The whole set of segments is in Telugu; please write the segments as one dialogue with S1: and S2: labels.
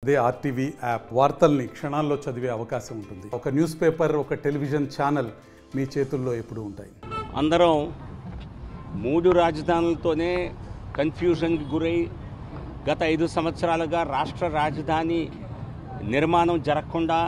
S1: అదే ఆర్టీవీ యాప్ వార్తల్ని క్షణాల్లో చదివే అవకాశం ఉంటుంది ఒక న్యూస్ పేపర్ ఒక టెలివిజన్ ఛానల్ మీ చేతుల్లో ఎప్పుడూ ఉంటాయి
S2: అందరం మూడు రాజధానులతోనే కన్ఫ్యూజన్కి గురై గత ఐదు సంవత్సరాలుగా రాష్ట్ర రాజధాని నిర్మాణం జరగకుండా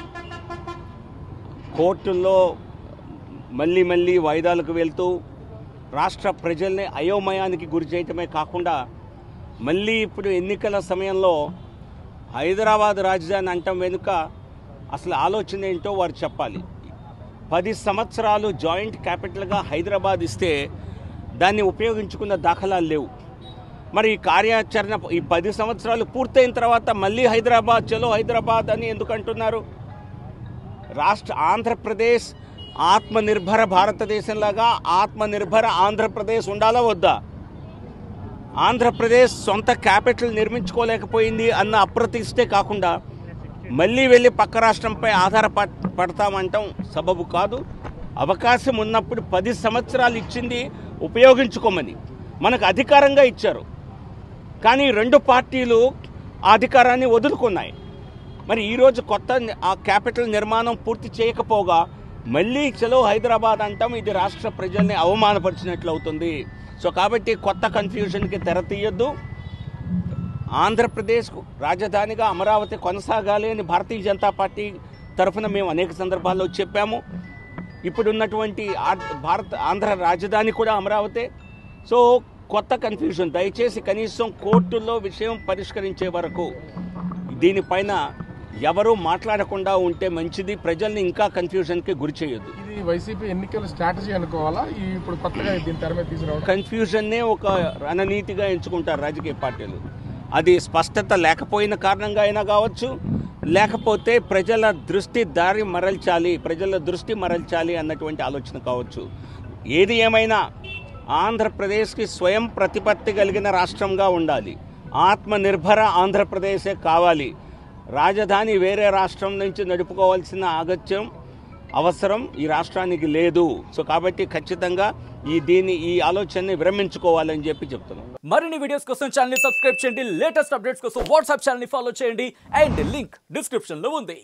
S2: కోర్టుల్లో మళ్ళీ మళ్ళీ వాయిదాలకు వెళ్తూ రాష్ట్ర ప్రజల్ని అయోమయానికి గురి చేయటమే కాకుండా మళ్ళీ ఇప్పుడు ఎన్నికల సమయంలో హైదరాబాద్ రాజధాని అంటం వెనుక అసలు ఆలోచన ఏంటో వారు చెప్పాలి పది సంవత్సరాలు జాయింట్ క్యాపిటల్గా హైదరాబాద్ ఇస్తే దాన్ని ఉపయోగించుకున్న దాఖలాలు లేవు మరి ఈ కార్యాచరణ ఈ పది సంవత్సరాలు పూర్తయిన తర్వాత మళ్ళీ హైదరాబాద్ చలో హైదరాబాద్ అని ఎందుకు అంటున్నారు రాష్ట్ర ఆంధ్రప్రదేశ్ ఆత్మనిర్భర భారతదేశంలాగా ఆత్మనిర్భర ఆంధ్రప్రదేశ్ ఉండాలా వద్దా ఆంధ్రప్రదేశ్ సొంత క్యాపిటల్ నిర్మించుకోలేకపోయింది అన్న అప్రతిష్టే కాకుండా మళ్ళీ వెళ్ళి పక్క రాష్ట్రంపై ఆధారపడ పడతామంటాం సబబు కాదు అవకాశం ఉన్నప్పుడు పది సంవత్సరాలు ఇచ్చింది ఉపయోగించుకోమని మనకు అధికారంగా ఇచ్చారు కానీ రెండు పార్టీలు ఆ అధికారాన్ని వదులుకున్నాయి మరి ఈరోజు కొత్త ఆ క్యాపిటల్ నిర్మాణం పూర్తి చేయకపోగా మళ్ళీ చలో హైదరాబాద్ అంటాం ఇది రాష్ట్ర ప్రజల్ని అవమానపరిచినట్లు అవుతుంది సో కాబట్టి కొత్త కన్ఫ్యూజన్కి తెర తీయొద్దు ఆంధ్రప్రదేశ్ రాజధానిగా అమరావతి కొనసాగాలి అని భారతీయ జనతా పార్టీ తరఫున మేము అనేక సందర్భాల్లో చెప్పాము ఇప్పుడున్నటువంటి ఆర్- భారత ఆంధ్ర రాజధాని కూడా అమరావతి సో కొత్త కన్ఫ్యూజన్ దయచేసి కనీసం కోర్టుల్లో విషయం పరిష్కరించే వరకు దీనిపైన ఎవరూ మాట్లాడకుండా ఉంటే మంచిది ప్రజల్ని ఇంకా కన్ఫ్యూజన్కి గురి చేయొద్దు
S3: ఇది వైసీపీ ఎన్నికల స్ట్రాటజీ అనుకోవాలా ఈ ఇప్పుడు కొత్తగా దీని తెర మీద తీసుకురావడం
S2: కన్ఫ్యూజన్నే ఒక రణనీతిగా ఎంచుకుంటారు రాజకీయ పార్టీలు అది స్పష్టత లేకపోయిన కారణంగా అయినా కావచ్చు లేకపోతే ప్రజల దృష్టి దారి మరల్చాలి ప్రజల దృష్టి మరల్చాలి అన్నటువంటి ఆలోచన కావచ్చు ఏది ఏమైనా ఆంధ్రప్రదేశ్కి స్వయం ప్రతిపత్తి కలిగిన రాష్ట్రంగా ఉండాలి ఆత్మనిర్భర ఆంధ్రప్రదేశే కావాలి రాజధాని వేరే రాష్ట్రం నుంచి నడుపుకోవాల్సిన అగత్యం అవసరం ఈ రాష్ట్రానికి లేదు సో కాబట్టి ఖచ్చితంగా ఈ దీన్ని ఈ ఆలోచనని విరమించుకోవాలని చెప్పి చెప్తున్నాం
S4: మరిన్ని వీడియోస్ కోసం ఛానల్ సబ్స్క్రైబ్ చేయండి లేటెస్ట్ అప్డేట్స్ కోసం వాట్సాప్ ఛానల్ ఫాలో చేయండి అండ్ లింక్ డిస్క్రిప్షన్ లో ఉంది